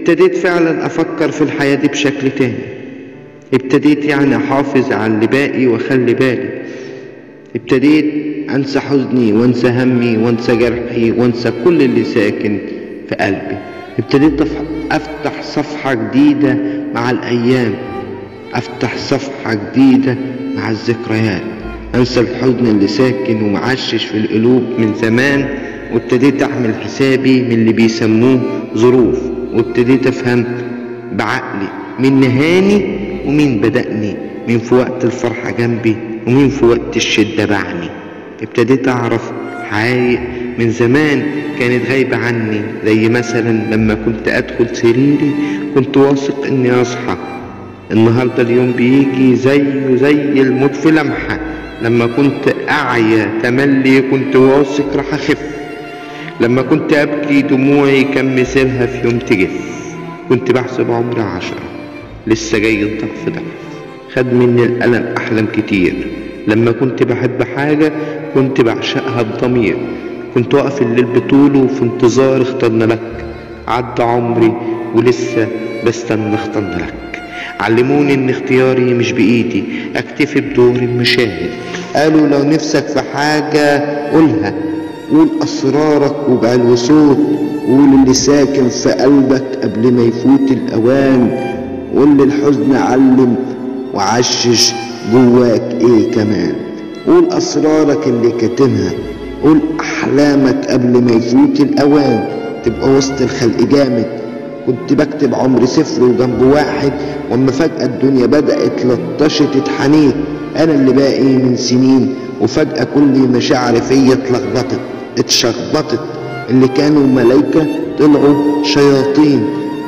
ابتديت فعلا افكر في الحياة دي بشكل تاني ابتديت يعني احافظ على اللي باقي واخلي بالي ابتديت انسى حزني وانسى همي وانسى جرحي وانسى كل اللي ساكن في قلبي ابتديت افتح صفحة جديدة مع الايام افتح صفحة جديدة مع الذكريات انسى الحزن اللي ساكن ومعشش في القلوب من زمان وابتديت اعمل حسابي من اللي بيسموه ظروف وابتديت افهم بعقلي مين نهاني ومين بدأني مين في وقت الفرحة جنبي ومين في وقت الشدة باعني ابتديت اعرف حقايق من زمان كانت غايبة عني زي مثلا لما كنت ادخل سريري كنت واثق اني اصحى النهاردة اليوم بيجي زيه زي الموت في لمحة لما كنت أعيا تملي كنت واثق راح أخف لما كنت أبكي دموعي كان مسيرها في يوم تجف كنت بحسب عمري عشرة لسه جاي الضعف ضعف خد مني الألم أحلام كتير لما كنت بحب حاجة كنت بعشقها بضمير كنت واقف الليل بطوله في انتظار اخترنا لك عدى عمري ولسه بستنى اخترنا لك علموني ان اختياري مش بايدي اكتفي بدور المشاهد قالوا لو نفسك في حاجة قولها قول اسرارك وبعلو صوت قول اللي ساكن في قلبك قبل ما يفوت الاوان قول للحزن علم وعشش جواك ايه كمان قول اسرارك اللي كاتمها قول احلامك قبل ما يفوت الاوان تبقى وسط الخلق جامد كنت بكتب عمري صفر وجنب واحد واما فجأة الدنيا بدأت لطشت اتحنيت انا اللي باقي من سنين وفجأة كل مشاعري فيا اتلخبطت اتشخبطت اللي كانوا ملايكة طلعوا شياطين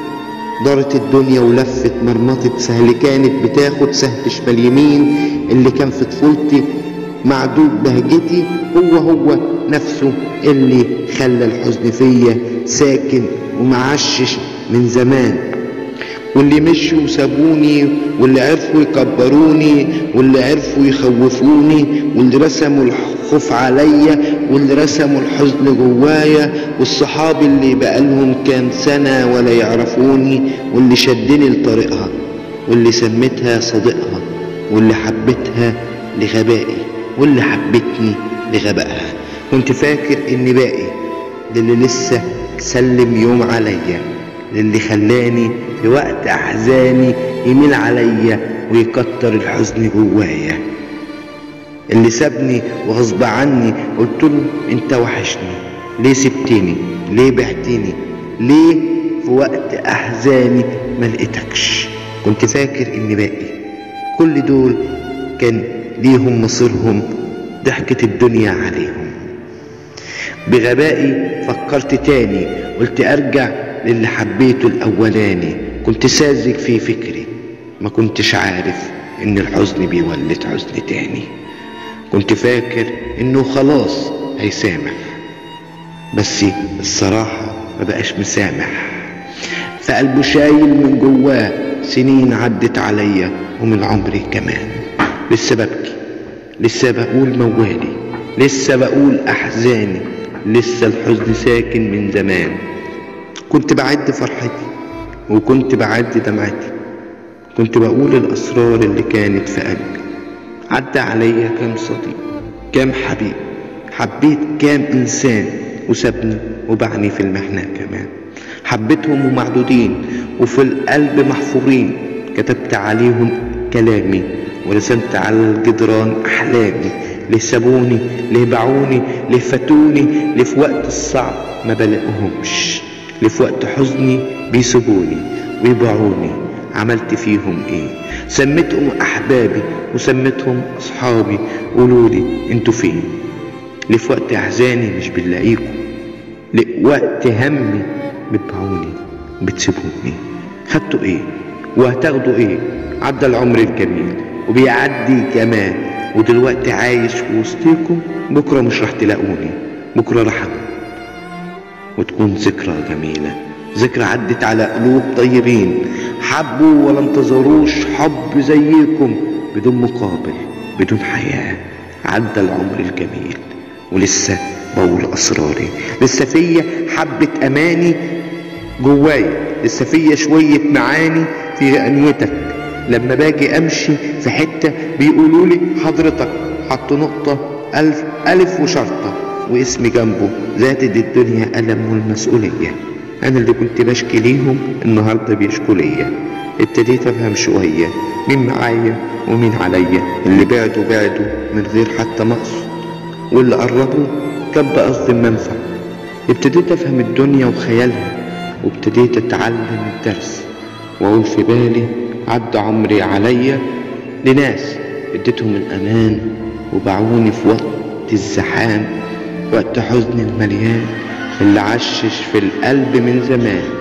دارت الدنيا ولفت مرمطت سهل كانت بتاخد سهل شمال يمين اللي كان في طفولتي معدود بهجتي هو هو نفسه اللي خلى الحزن فيا ساكن ومعشش من زمان واللي مشوا وسابوني واللي عرفوا يكبروني واللي عرفوا يخوفوني واللي رسموا الخوف عليا واللي رسموا الحزن جوايا والصحاب اللي بقالهم كام سنة ولا يعرفوني واللي شدني لطريقها واللي سميتها صديقها واللي حبيتها لغبائي واللي حبتني لغبائها كنت فاكر اني باقي للي لسه سلم يوم عليا للي خلاني في وقت احزاني يميل عليا ويكتر الحزن جوايا اللي سابني وغصب عني قلت له انت وحشني ليه سبتني ليه بعتني ليه في وقت احزاني ما لقيتكش كنت فاكر اني باقي كل دول كان ليهم مصيرهم ضحكت الدنيا عليهم بغبائي فكرت تاني قلت ارجع للي حبيته الاولاني كنت ساذج في فكري ما كنتش عارف ان الحزن بيولد حزن تاني كنت فاكر انه خلاص هيسامح بس الصراحة ما بقاش مسامح فقلبه شايل من جواه سنين عدت عليا ومن عمري كمان لسه ببكي لسه بقول موالي لسه بقول احزاني لسه الحزن ساكن من زمان كنت بعد فرحتي وكنت بعد دمعتي كنت بقول الاسرار اللي كانت في قلبي عدى عليا كام صديق كام حبيب حبيت كام انسان وسابني وبعني في المحنة كمان حبيتهم ومعدودين وفي القلب محفورين كتبت عليهم كلامي ورسمت على الجدران احلامي ليه سابوني ليه باعوني ليه فاتوني ليه في وقت الصعب ما بلاقوهمش ليه في وقت حزني بيسيبوني ويبيعوني عملت فيهم ايه سميتهم احبابي وسميتهم اصحابي قولولي انتوا فين ليه في وقت احزاني مش بنلاقيكم ليه وقت همي بتبيعوني بتسيبوني خدتوا ايه وهتاخدوا ايه عدى العمر الجميل وبيعدي كمان ودلوقتي عايش في وسطيكم بكرة مش رح تلاقوني بكرة رح وتكون ذكرى جميلة ذكرى عدت على قلوب طيبين حبوا ولا انتظروش حب زيكم بدون مقابل بدون حياة عدى العمر الجميل ولسه بقول أسراري لسه فيا حبة أماني جوايا لسه فيا شوية معاني في غنوتك لما باجي امشي في حتة بيقولوا لي حضرتك حطوا نقطة ألف ألف وشرطة واسمي جنبه زادت الدنيا ألم والمسؤولية أنا اللي كنت بشكي ليهم النهاردة بيشكوا ليا ابتديت أفهم شوية مين معايا ومين عليا اللي بعدوا بعدوا من غير حتى مقصد واللي قربوا كان بقصد المنفع ابتديت أفهم الدنيا وخيالها وابتديت أتعلم الدرس وأقول في بالي عدى عمري عليا لناس اديتهم الأمان وباعوني في وقت الزحام وقت حزن المليان اللي عشش في القلب من زمان